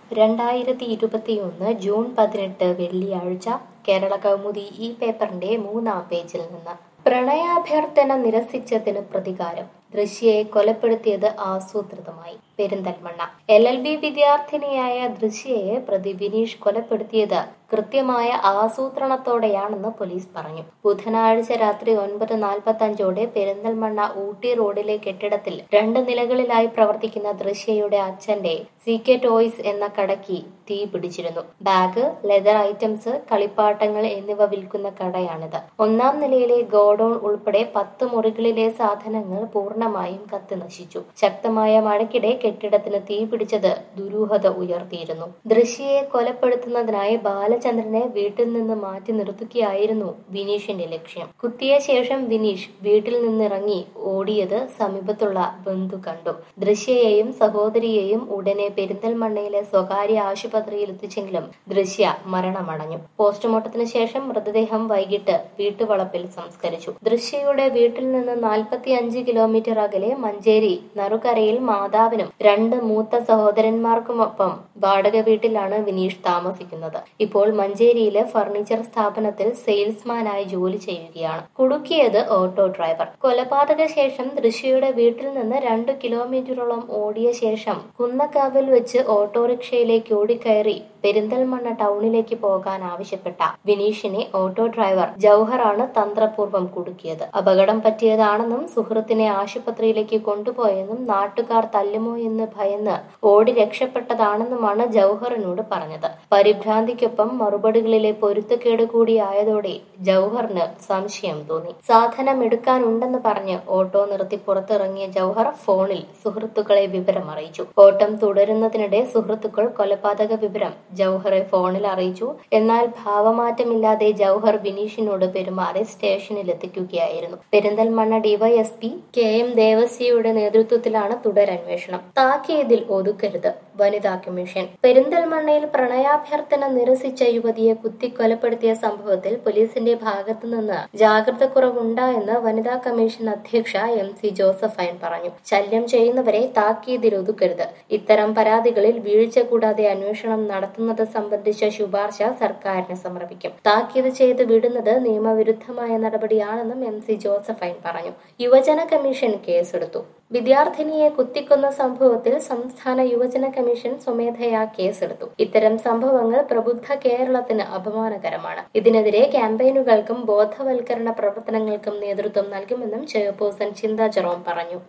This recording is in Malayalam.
രണ്ടായിരത്തി ഇരുപത്തിയൊന്ന് ജൂൺ പതിനെട്ട് വെള്ളിയാഴ്ച കേരള കൗമുദി ഈ പേപ്പറിന്റെ മൂന്നാം പേജിൽ നിന്ന് പ്രണയാഭ്യർത്ഥന നിരസിച്ചതിന് പ്രതികാരം ദൃശ്യയെ കൊലപ്പെടുത്തിയത് ആസൂത്രിതമായി പെരിന്തൽമണ്ണ എൽ എൽ ബി വിദ്യാർത്ഥിനിയായ ദൃശ്യയെ പ്രതി ബിനീഷ് കൊലപ്പെടുത്തിയത് കൃത്യമായ ആസൂത്രണത്തോടെയാണെന്ന് പോലീസ് പറഞ്ഞു ബുധനാഴ്ച രാത്രി ഒൻപത് നാൽപ്പത്തി അഞ്ചോടെ പെരിന്തൽമണ്ണ ഊട്ടി റോഡിലെ കെട്ടിടത്തിൽ രണ്ട് നിലകളിലായി പ്രവർത്തിക്കുന്ന ദൃശ്യയുടെ അച്ഛന്റെ സി കെ ടോയ്സ് എന്ന കടയ്ക്ക് തീ പിടിച്ചിരുന്നു ബാഗ് ലെതർ ഐറ്റംസ് കളിപ്പാട്ടങ്ങൾ എന്നിവ വിൽക്കുന്ന കടയാണിത് ഒന്നാം നിലയിലെ ഗോഡൌൺ ഉൾപ്പെടെ പത്ത് മുറികളിലെ സാധനങ്ങൾ പൂർണ്ണമായും കത്തി നശിച്ചു ശക്തമായ മഴയ്ക്കിടെ കെട്ടിടത്തിന് തീ പിടിച്ചത് ദുരൂഹത ഉയർത്തിയിരുന്നു ദൃശ്യയെ കൊലപ്പെടുത്തുന്നതിനായി ബാലചന്ദ്രനെ വീട്ടിൽ നിന്ന് മാറ്റി നിർത്തുകയായിരുന്നു വിനീഷിന്റെ ലക്ഷ്യം കുത്തിയ ശേഷം വിനീഷ് വീട്ടിൽ നിന്നിറങ്ങി ഓടിയത് സമീപത്തുള്ള ബന്ധു കണ്ടു ദൃശ്യയെയും സഹോദരിയെയും ഉടനെ പെരിന്തൽമണ്ണയിലെ സ്വകാര്യ ആശുപത്രിയിൽ എത്തിച്ചെങ്കിലും ദൃശ്യ മരണമടഞ്ഞു പോസ്റ്റ്മോർട്ടത്തിന് ശേഷം മൃതദേഹം വൈകിട്ട് വീട്ടുവളപ്പിൽ സംസ്കരിച്ചു ദൃശ്യയുടെ വീട്ടിൽ നിന്ന് നാൽപ്പത്തി അഞ്ച് കിലോമീറ്റർ അകലെ മഞ്ചേരി നറുകരയിൽ മാതാവിനും രണ്ട് മൂത്ത സഹോദരന്മാർക്കുമൊപ്പം വാടക വീട്ടിലാണ് വിനീഷ് താമസിക്കുന്നത് ഇപ്പോൾ മഞ്ചേരിയിലെ ഫർണിച്ചർ സ്ഥാപനത്തിൽ സെയിൽസ്മാനായി ജോലി ചെയ്യുകയാണ് കുടുക്കിയത് ഓട്ടോ ഡ്രൈവർ കൊലപാതക ശേഷം ദൃശ്യയുടെ വീട്ടിൽ നിന്ന് രണ്ട് കിലോമീറ്ററോളം ഓടിയ ശേഷം കുന്നക്കാവിൽ വെച്ച് ഓട്ടോറിക്ഷയിലേക്ക് ഓടിക്കയറി പെരിന്തൽമണ്ണ ടൗണിലേക്ക് പോകാൻ ആവശ്യപ്പെട്ട വിനീഷിനെ ഓട്ടോ ഡ്രൈവർ ജൗഹറാണ് തന്ത്രപൂർവ്വം കുടുക്കിയത് അപകടം പറ്റിയതാണെന്നും സുഹൃത്തിനെ ആശുപത്രിയിലേക്ക് കൊണ്ടുപോയെന്നും നാട്ടുകാർ തല്ലുമോ എന്ന് ഭയന്ന് ഓടി രക്ഷപ്പെട്ടതാണെന്നുമാണ് ജൗഹറിനോട് പറഞ്ഞത് പരിഭ്രാന്തിക്കൊപ്പം മറുപടികളിലെ പൊരുത്തക്കേട് കൂടിയായതോടെ ജൗഹറിന് സംശയം തോന്നി സാധനം എടുക്കാനുണ്ടെന്ന് പറഞ്ഞ് ഓട്ടോ നിർത്തി പുറത്തിറങ്ങിയ ജൗഹർ ഫോണിൽ സുഹൃത്തുക്കളെ വിവരം അറിയിച്ചു ഓട്ടം തുടരുന്നതിനിടെ സുഹൃത്തുക്കൾ കൊലപാതക വിവരം ജൗഹറെ ഫോണിൽ അറിയിച്ചു എന്നാൽ ഭാവമാറ്റമില്ലാതെ ജൗഹർ വിനീഷിനോട് പെരുമാറി സ്റ്റേഷനിൽ എത്തിക്കുകയായിരുന്നു പെരിന്തൽമണ്ണ ഡിവൈഎസ്പി കെ എം ദേവസ്യയുടെ നേതൃത്വത്തിലാണ് തുടരന്വേഷണം താക്കീതിൽ ഒതുക്കരുത് വനിതാ കമ്മീഷൻ പെരിന്തൽമണ്ണയിൽ പ്രണയാഭ്യർത്ഥന നിരസിച്ച യുവതിയെ കുത്തിക്കൊലപ്പെടുത്തിയ സംഭവത്തിൽ പോലീസിന്റെ ഭാഗത്തുനിന്ന് ജാഗ്രത കുറവുണ്ടായെന്ന് വനിതാ കമ്മീഷൻ അധ്യക്ഷ എം സി ജോസഫൈൻ പറഞ്ഞു ശല്യം ചെയ്യുന്നവരെ താക്കീതിൽ ഒതുക്കരുത് ഇത്തരം പരാതികളിൽ വീഴ്ച കൂടാതെ അന്വേഷണം നടത്തുന്നത് സംബന്ധിച്ച ശുപാർശ സർക്കാരിന് സമർപ്പിക്കും താക്കീത് ചെയ്ത് വിടുന്നത് നിയമവിരുദ്ധമായ നടപടിയാണെന്നും എം സി ജോസഫൈൻ പറഞ്ഞു യുവജന കമ്മീഷൻ കേസെടുത്തു വിദ്യാർത്ഥിനിയെ കുത്തിക്കൊന്ന സംഭവത്തിൽ സംസ്ഥാന യുവജന കമ്മീഷൻ സ്വമേധയാ കേസെടുത്തു ഇത്തരം സംഭവങ്ങൾ പ്രബുദ്ധ കേരളത്തിന് അപമാനകരമാണ് ഇതിനെതിരെ ക്യാമ്പയിനുകൾക്കും ബോധവൽക്കരണ പ്രവർത്തനങ്ങൾക്കും നേതൃത്വം നൽകുമെന്നും ചെയർപേഴ്സൺ ചിന്ത ജെറോം പറഞ്ഞു